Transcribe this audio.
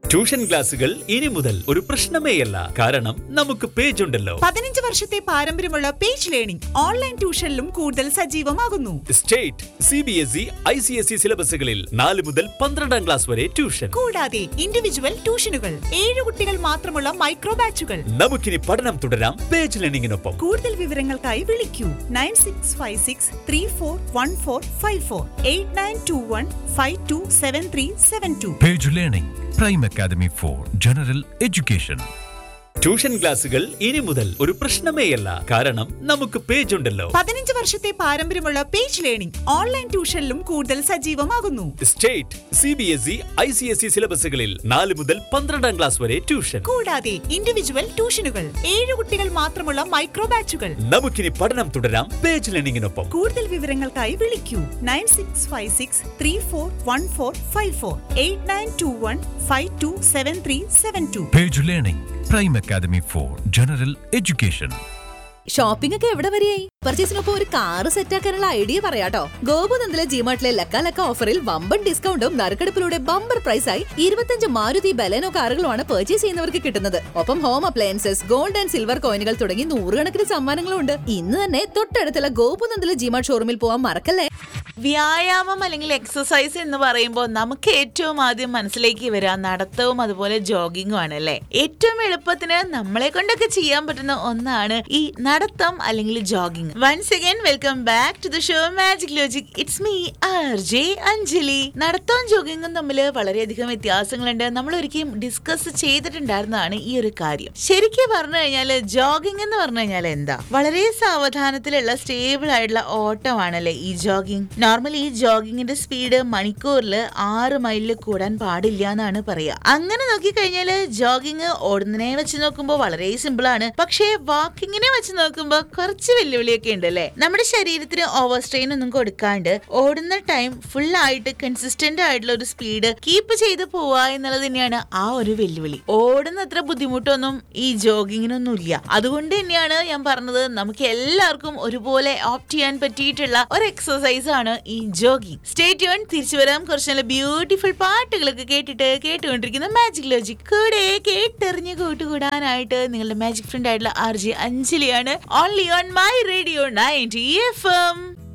Tuition ക്ലാസുകൾ ഇനി മുതൽ ഒരു പ്രശ്നമേയല്ല കാരണം നമുക്ക് പേജ് ഉണ്ടല്ലോ പതിനഞ്ച് വർഷത്തെ പാരമ്പര്യമുള്ള പേജ് ലേണിംഗ് ഓൺലൈൻ ട്യൂഷനിലും കൂടുതൽ സജീവമാകുന്നു state C B S E I C S E സിലബസുകളിൽ നാല് മുതൽ പന്ത്രണ്ടാം ക്ലാസ് വരെ ട്യൂഷൻ കൂടാതെ ഇൻഡിവിജ്വൽ ട്യൂഷനുകൾ ഏഴ് കുട്ടികൾ മാത്രമുള്ള മൈക്രോ ബാച്ചുകൾ നമുക്കിനി പഠനം തുടരാം പേജ് ലേണിംഗിനൊപ്പം കൂടുതൽ വിവരങ്ങൾക്കായി വിളിക്കൂ nine six five six three four one four five four eight nine two one five two seven three seven two Page Learning, Prime Academy for General Education. Tuition ക്ലാസുകൾ ഇനി മുതൽ ഒരു പ്രശ്നമേയല്ല കാരണം നമുക്ക് പേജ് ഉണ്ടല്ലോ പതിനഞ്ച് വർഷത്തെ പാരമ്പര്യമുള്ള പേജ് ലേണിംഗ് ഓൺലൈൻ ട്യൂഷനിലും കൂടുതൽ സജീവമാകുന്നു state C B S E I C S E സിലബസുകളിൽ നാല് മുതൽ പന്ത്രണ്ടാം ക്ലാസ് വരെ ട്യൂഷൻ കൂടാതെ ഇൻഡിവിജ്വൽ ട്യൂഷനുകൾ ഏഴ് കുട്ടികൾ മാത്രമുള്ള മൈക്രോ ബാച്ചുകൾ നമുക്കിനി പഠനം തുടരാം പേജ് ലേണിംഗിനൊപ്പം കൂടുതൽ വിവരങ്ങൾക്കായി വിളിക്കൂ nine six five six three four one four five four eight nine two one five two seven three seven two Page Learning, Prime Academy for General Education. Shopping ഒക്കെ എവിടെ വരെയായി പർച്ചേസിനൊപ്പം ഒരു കാറ് സെറ്റാക്കാനുള്ള ഐഡിയ പറയാട്ടോ ഗോപുനന്ദിലെ ജിമാർട്ടിലെ ലക്ക ലക്ക ഓഫറിൽ വമ്പൻ ഡിസ്കൗണ്ടും നറുക്കെടുപ്പിലൂടെ ബമ്പർ പ്രൈസായി ഇരുപത്തഞ്ച് മാരുതി ബലേനോ കാറുകളുമാണ് പർച്ചേസ് ചെയ്യുന്നവർക്ക് കിട്ടുന്നത് ഒപ്പം home appliances gold and silver കോയിനുകൾ തുടങ്ങി നൂറുകണക്കിന് സമ്മാനങ്ങളും ഉണ്ട് ഇന്ന് തന്നെ തൊട്ടടുത്തുള്ള ഗോപുനന്ദിലെ ജിമാർട്ട് ഷോറൂമിൽ പോകാൻ മറക്കല്ലേ വ്യായാമം അല്ലെങ്കിൽ എക്സസൈസ് എന്ന് പറയുമ്പോൾ നമുക്ക് ഏറ്റവും ആദ്യം മനസ്സിലേക്ക് വരിക നടത്തവും അതുപോലെ ജോഗിങ്ങും ആണ് അല്ലേ ഏറ്റവും എളുപ്പത്തിന് നമ്മളെ കൊണ്ടൊക്കെ ചെയ്യാൻ പറ്റുന്ന ഒന്നാണ് ഈ നടത്തം അല്ലെങ്കിൽ jogging once again welcome back to the show magic logic it's me R J Anjali നടത്തവും ജോഗിങ്ങും തമ്മിൽ വളരെയധികം വ്യത്യാസങ്ങളുണ്ട് നമ്മൾ ഒരിക്കലും ഡിസ്കസ് ചെയ്തിട്ടുണ്ടായിരുന്നതാണ് ഈ ഒരു കാര്യം ശരിക്കും പറഞ്ഞു കഴിഞ്ഞാൽ ജോഗിങ് എന്ന് പറഞ്ഞു കഴിഞ്ഞാൽ എന്താ വളരെ സാവധാനത്തിലുള്ള സ്റ്റേബിൾ ആയിട്ടുള്ള ഓട്ടമാണല്ലേ ഈ ജോഗിങ് നോർമലി ഈ ജോഗിങ്ങിന്റെ സ്പീഡ് മണിക്കൂറിൽ ആറ് മൈലിൽ കൂടാൻ പാടില്ല എന്നാണ് പറയുക അങ്ങനെ നോക്കിക്കഴിഞ്ഞാൽ ജോഗിങ് ഓടുന്നതിനെ വെച്ച് നോക്കുമ്പോൾ വളരെ സിമ്പിൾ ആണ് പക്ഷേ വാക്കിങ്ങിനെ വെച്ച് നോക്കുമ്പോൾ കുറച്ച് വെല്ലുവിളിയൊക്കെ ഉണ്ട് അല്ലേ നമ്മുടെ ശരീരത്തിന് ഓവർ സ്ട്രെയിൻ ഒന്നും കൊടുക്കാണ്ട് ഓടുന്ന ടൈം ഫുൾ ആയിട്ട് കൺസിസ്റ്റന്റ് ആയിട്ടുള്ള ഒരു സ്പീഡ് കീപ്പ് ചെയ്ത് പോവുക എന്നുള്ളത് തന്നെയാണ് ആ ഒരു വെല്ലുവിളി ഓടുന്ന അത്ര ബുദ്ധിമുട്ടൊന്നും ഈ ജോഗിങ്ങിനൊന്നും ഇല്ല അതുകൊണ്ട് തന്നെയാണ് ഞാൻ പറഞ്ഞത് നമുക്ക് എല്ലാവർക്കും ഒരുപോലെ ഓപ്റ്റ് ചെയ്യാൻ പറ്റിയിട്ടുള്ള ഒരു എക്സസൈസ് ആണ് ഈ ജോഗിങ് സ്റ്റേറ്റ് യൂൺ തിരിച്ചു വരാം കുറച്ച് നല്ല ബ്യൂട്ടിഫുൾ പാട്ടുകളൊക്കെ കേട്ടിട്ട് കേട്ടുകൊണ്ടിരിക്കുന്ന മാജിക് ലോജിക് കൂടെ കേട്ടെറിഞ്ഞ് കൂട്ടുകൂടാനായിട്ട് നിങ്ങളുടെ മാജിക് ഫ്രണ്ട് ആയിട്ടുള്ള ആർ ജി അഞ്ജലിയാണ് only on my radio ninety F M